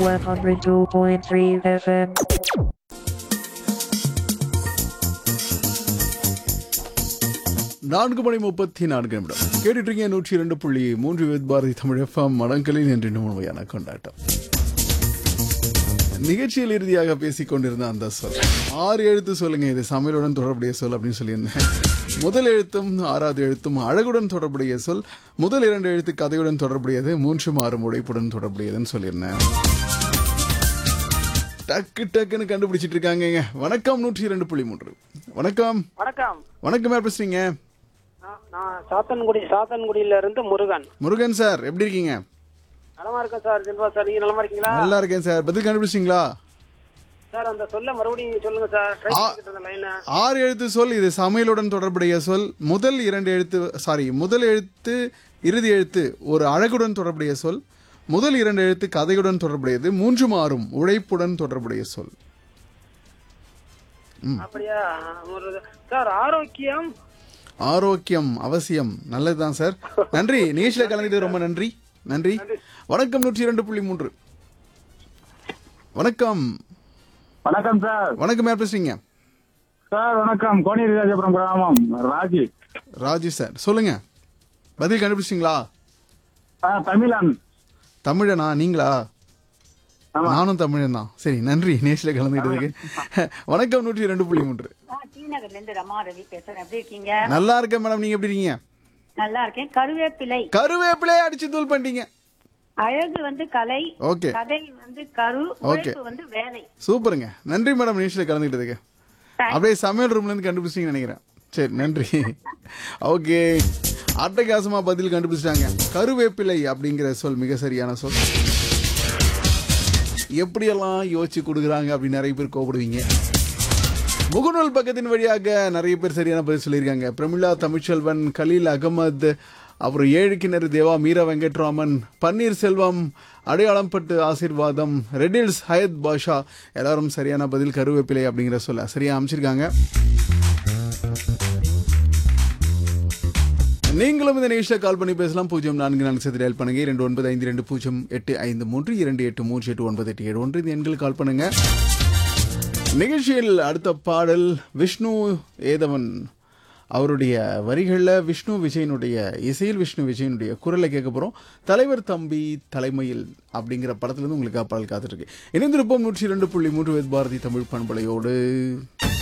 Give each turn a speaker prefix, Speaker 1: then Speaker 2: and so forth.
Speaker 1: 102.3 FM.
Speaker 2: நான்கு மணி முப்பத்தி நான்கு நிமிடம் கேட்டுட்டீங்க நூற்றி இரண்டு புள்ளி மூன்று வித் பாரதி தமிழ் எஃப்எம் மடங்களில் என்று உண்மையான கொண்டாட்டம் நிகழ்ச்சியில் இறுதியாக பேசிக் கொண்டிருந்த அந்த சொல் ஆறு எழுத்து சொல்லுங்க இது சமையலுடன் தொடர்புடைய சொல் அப்படின்னு சொல்லியிருந்தேன் முதல் எழுத்தும் ஆறாவது எழுத்தும் அழகுடன் தொடர்புடைய சொல் முதல் இரண்டு எழுத்து கதையுடன் தொடர்புடையது மூன்று ஆறும் உழைப்புடன் தொடர்புடையதுன்னு சொல்லியிருந்தேன் டக்கு டக்குன்னு கண்டுபிடிச்சிட்டு இருக்காங்க வணக்கம் நூற்றி இரண்டு புள்ளி மூன்று வணக்கம்
Speaker 3: வணக்கம்
Speaker 2: வணக்கம் யார் பேசுறீங்க
Speaker 3: நான் நான் சாத்தன்குடி சாத்தன்குடியில இருந்து முருகன்
Speaker 2: முருகன் சார் எப்படி இருக்கீங்க
Speaker 3: நலமா இருக்கேன் சார் செல்வா சார் நீங்க நலமா இருக்கீங்களா
Speaker 2: நல்லா இருக்கேன் சார் பதில் கண்டுபிடிச்சிங்களா
Speaker 3: சார் அந்த சொல்ல மறுபடியும் சொல்லுங்க சார் ட்ரை பண்ணிட்டு இருந்த லைனை
Speaker 2: ஆறு எழுத்து சொல் இது சமையலுடன் தொடர்புடைய சொல் முதல் இரண்டு எழுத்து சாரி முதல் எழுத்து இறுதி எழுத்து ஒரு அழகுடன் தொடர்புடைய சொல் முதல் இரண்டு எழுத்து கதையுடன் தொடர்புடையது மூன்று மாறும் உழைப்புடன் தொடர்புடைய சொல்
Speaker 3: அப்படியா முருகன். சார் ஆரோக்கியம்
Speaker 2: ஆரோக்கியம் அவசியம் நல்லதுதான் சார் நன்றி நிகழ்ச்சியில கலந்துட்டு ரொம்ப நன்றி நன்றி வணக்கம் நூற்றி இரண்டு புள்ளி மூன்று வணக்கம்
Speaker 4: வணக்கம் சார்
Speaker 2: வணக்கம் யார் பேசுறீங்க
Speaker 4: சார் வணக்கம் கோனேரி ராஜபுரம் கிராமம் ராஜி
Speaker 2: ராஜு சார் சொல்லுங்க பதில் கண்டுபிடிச்சிங்களா
Speaker 4: ஆ, தமிழன்
Speaker 2: தமிழனா நீங்களா
Speaker 4: ஆமா.
Speaker 2: நானும் தமிழன் தான் சரி நன்றி நேஷில கலந்துக்கிட்டதுக்கு வணக்கம் நூற்றி ரெண்டு புள்ளி மூன்று
Speaker 5: நான் டி நகர்ல இருந்து ரமா ரவி பேசுறேன் எப்படி இருக்கீங்க
Speaker 2: நல்லா இருக்கேன் மேடம் நீங்க எப்படி இருக்கீங்க
Speaker 5: நல்லா இருக்கேன் கருவேப்பிலை
Speaker 2: கருவேப்பிலையே அடிச்சு தூள் பண்ணிட்டீங்க
Speaker 5: அழகு வந்து கலை
Speaker 2: ஓகே
Speaker 5: கதை வந்து கரு
Speaker 2: Okay.
Speaker 5: உழைப்பு வந்து வேலை
Speaker 2: சூப்பருங்க நன்றி மேடம் நேஷில கலந்துக்கிட்டதுக்கு அப்படியே சமையல் ரூம்ல இருந்து கண்டுபிடிச்சிங்கன்னு நினைக்கிறேன் சரி நன்றி ஓகே அட்டகாசமா பதில் கண்டுபிடிச்சிட்டாங்க கருவேப்பிலை அப்படிங்கிற சொல் மிக சரியான சொல் எப்படியெல்லாம் யோசிச்சு கொடுக்குறாங்க அப்படின்னு நிறைய பேர் கோபப்படுவீங்க முகநூல் பக்கத்தின் வழியாக நிறைய பேர் சரியான பதில் சொல்லியிருக்காங்க பிரமிளா தமிழ்ச்செல்வன் கலீல் அகமது அப்புறம் ஏழு கிணறு தேவா மீரா வெங்கட்ராமன் பன்னீர்செல்வம் அடையாளம் பட்டு ஆசீர்வாதம் ரெடில்ஸ் ஹயத் பாஷா எல்லாரும் சரியான பதில் கருவேப்பிலை அப்படிங்கிற சொல்ல சரியா அமைச்சிருக்காங்க நீங்களும் இந்த நிகழ்ச்சியில் கால் பண்ணி பேசலாம் பூஜ்ஜியம் நான்கு நான்கு சதுர டயல் பண்ணுங்க இரண்டு ஒன்பது ஐந்து ரெண்டு பூஜ்ஜியம் எட்டு ஐந்து மூன்று இரண்டு எட்டு மூன்று எட்டு ஒன்பது எட்டு ஏழு ஒன்று இந்த எண்கள் கால் பண்ணுங்க நிகழ்ச்சியில் அடுத்த பாடல் விஷ்ணு ஏதவன் அவருடைய வரிகளில் விஷ்ணு விஜயனுடைய இசையில் விஷ்ணு விஜயனுடைய குரலை கேட்க போகிறோம் தலைவர் தம்பி தலைமையில் அப்படிங்கிற படத்துலேருந்து உங்களுக்கு பாடல் காத்துருக்கு இணைந்திருப்போம் நூற்றி இரண்டு புள்ளி மூன்று வேத் பாரதி தமிழ் பண்பலையோடு